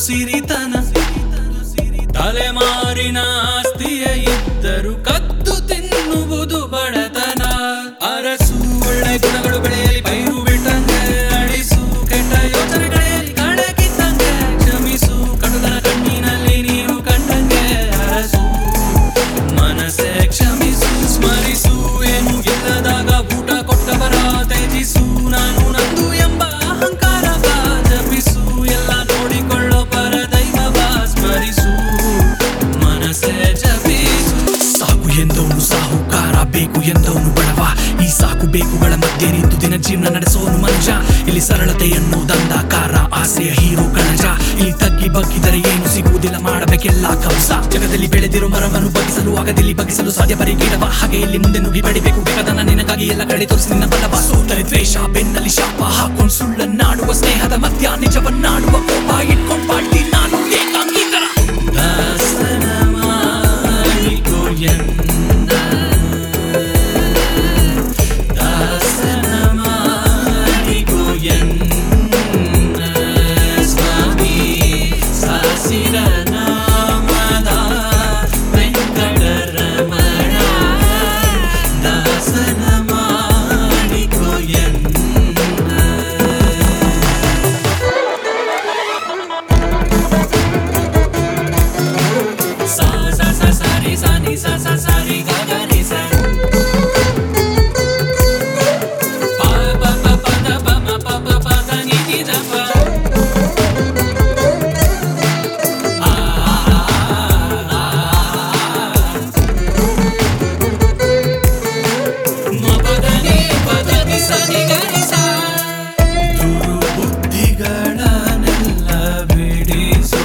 ಸಿರಿತನ ತಲೆಮಾರಿನ ಆಸ್ತಿಯೇ ಇದ್ದರು ಕದ್ದು ತಿನ್ನುವುದು ಬಡತನ ಅರಸು ಒಳ್ಳೆ ಗುಣಗಳು ಬೆಳೆಯಲಿ ಪೈರು ಬಿಟ್ಟಂಗೆ ಅಳಿಸು ಕೆಟ್ಟ ಯೋಚನೆಗಳಲ್ಲಿ ಕಡಕಿದ್ದಂಗೆ ಕ್ಷಮಿಸು ಕಟುಕನ ಕಣ್ಣಿನಲ್ಲಿ ನೀರು ಕಂಡಂಗೆ ಅರಸು ಮನಸ್ಸೇ ಕ್ಷಮಿಸು ಸ್ಮರಿಸು ಏನು ಇಲ್ಲದಾಗ ಊಟ ಕೊಟ್ಟವರ ತ್ಯಜಿಸು ನಾನು ನಂದು ಎಂಬ ಅಹಂಕಾರ ಜಪಿಸು ಎಲ್ಲ ನೋಡಿಕೊಳ್ಳೋ ಪರ ದೈವವ ಸ್ಮರಿಸು ಮನಸ್ಸೇ ಜಪಿಸು ಸಾಕು ಎಂದವನು ಸಾಹುಕಾರ ಬೇಕು ಎಂದವನು ಬಡವ ಈ ಸಾಕು ಬೇಕುಗಳ ಮಧ್ಯೆ ನಿಂತು ದಿನ ಜೀವನ ನಡೆಸೋನು ಮನುಜ ಇಲ್ಲಿ ಸರಳತೆ ಎನ್ನುವುದಂದಾಕಾರ ಆಸೆಯ ಹೀರೋ ಕಣಜ ಇಲ್ಲಿ ತಗ್ಗಿ ಬಗ್ಗಿದರೆ ಏನು ಸಿಗುವುದಿಲ್ಲ ಮಾಡಬೇಕೆಲ್ಲ ಕವಸ ಜಗದಲ್ಲಿ ಬೆಳೆದಿರೋ ಮರವನ್ನು ಬಗ್ಗಿಸಲು ಆಗದಿಲ್ಲಿ ಬಗ್ಗಿಸಲು ಸಾಧ್ಯ ಬರೀ ಗಿಡವ ಹಾಗೆ ಇಲ್ಲಿ ಮುಂದೆ ನುಗ್ಗಿ ಬಡಿಬೇಕು ಬೇಕಾದನ್ನ ನಿನಗಾಗಿ ಎಲ್ಲ ಕಡೆ ತೋರಿಸಿ ನಿನ್ನ ಬಲವ ಸೋತರೆ ದ್ವೇಷ ಬೆನ್ನಲ್ಲಿ ಶಾಪ ಹಾಕೊಂಡ್ ಸುಳ್ಳನ್ನಾಡುವ ಸ್ನೇಹದ ಮಧ್ಯ ನಿಜವನ್ನಾಡುವ ಕೋಪ ಇಟ್ಕೊಂಡ್ ಪಾಟಿ ನಾನು ಏಕಾಂಗಿತರ ದಾಸನ ಮಾಡಿಕೊ ಎನ್ನ. ದಾಸನ ಮಾಡಿಕೊ ಎನ್ನ. ಸ್ವಾಮಿ ಸಾಸಿರ ನಾಮದ ವೆಂಕಟರಮಣ. ದಾಸನ ಮಾಡಿಕೊ ಎನ್ನ. sa sa sa sa ri sa ni sa sa sa ri ga ga ri sa pa pa pa pa da pa ma pa pa pa da ni ni da pa a ma pa da ni pa da ni sa ni ga ri sa ದುರ್ಬುದ್ಧಿಗಳನ್ನೆಲ್ಲ ಬಿಡಿಸೋ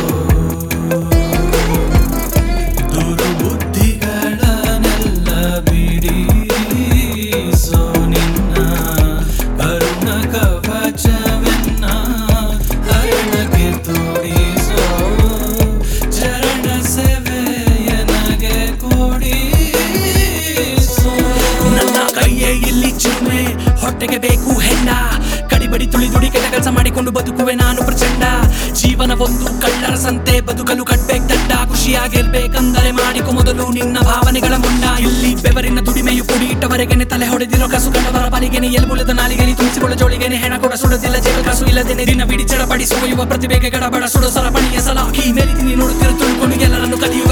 ದುರ್ಬುದ್ಧಿಗಳನ್ನೆಲ್ಲ ಬಿಡಿಸೋ ನಿನ್ನ ಕರುಣ ಕವಚವೆನ್ನ ಹರಣಕ್ಕೆ ತೋಡಿಸೋ ಚರಣ ಸೇವೆಯನಗೆ ಕೊಡಿಸೋ ನನ್ನ ಕೈಯೇ ಇಲ್ಲಿ ಚಿರುಮೆ ಹೊಟ್ಟೆಗೆ ಬೇಕು ಹೆಣ್ಣ ಕಡಿಬಡಿ ತುಳಿದುಡಿ ಕೆಟ್ಟ ಕೆಲಸ ಮಾಡಿಕೊಂಡು ಬದುಕುವೆ ನಾನು ಪ್ರಚಂಡ ಜೀವನ ಒಂದು ಕಳ್ಳರ ಸಂತೆ ಬದುಕಲು ಕಟ್ಬೇಕ್ ದಂಡ ಖುಷಿಯಾಗಿರ್ಬೇಕಂದರೆ ಮಾಡಿಕೊ ಮೊದಲು ನಿನ್ನ ಭಾವನೆಗಳ ಮುಂಡ ಇಲ್ಲಿ ಬೆವರಿನ ದುಡಿಮೆಯು ಕುಡಿ ಇಟ್ಟವರೆಗೆನೆ ತಲೆ ಹೊಡೆದಿರೋ ಕಸು ಕಂಡವರ ಬಲಿಗೆನೆ ಎಲ್ಬುಲದ ನಾಲಿಗೆನೆ ತುಂಬಿಸಿಕೊಳ್ಳ ಜೋಳಿಗೆನೆ ಹೆಣ ಕೂಡ ಸುಡದಿಲ್ಲ ಜೇಬ ಕಾಸು ಇಲ್ಲದೇನೆ ದಿನ ಬಿಡಿ ಚಡಪಡಿಸುವ ಯುವ ಪ್ರತಿಭೆಗೆ ಗಡಬಡ ಸುಡೋ ಸರಪಣಿಯ ಸಲಾಕಿ ಮೇಲಿದ್ದೀನಿ ನೋಡುತ್ತಿರೋ ತುಳ್ಕೊಂಡು ಎಲ್ಲರನ್ನು ಕದಿಯುವ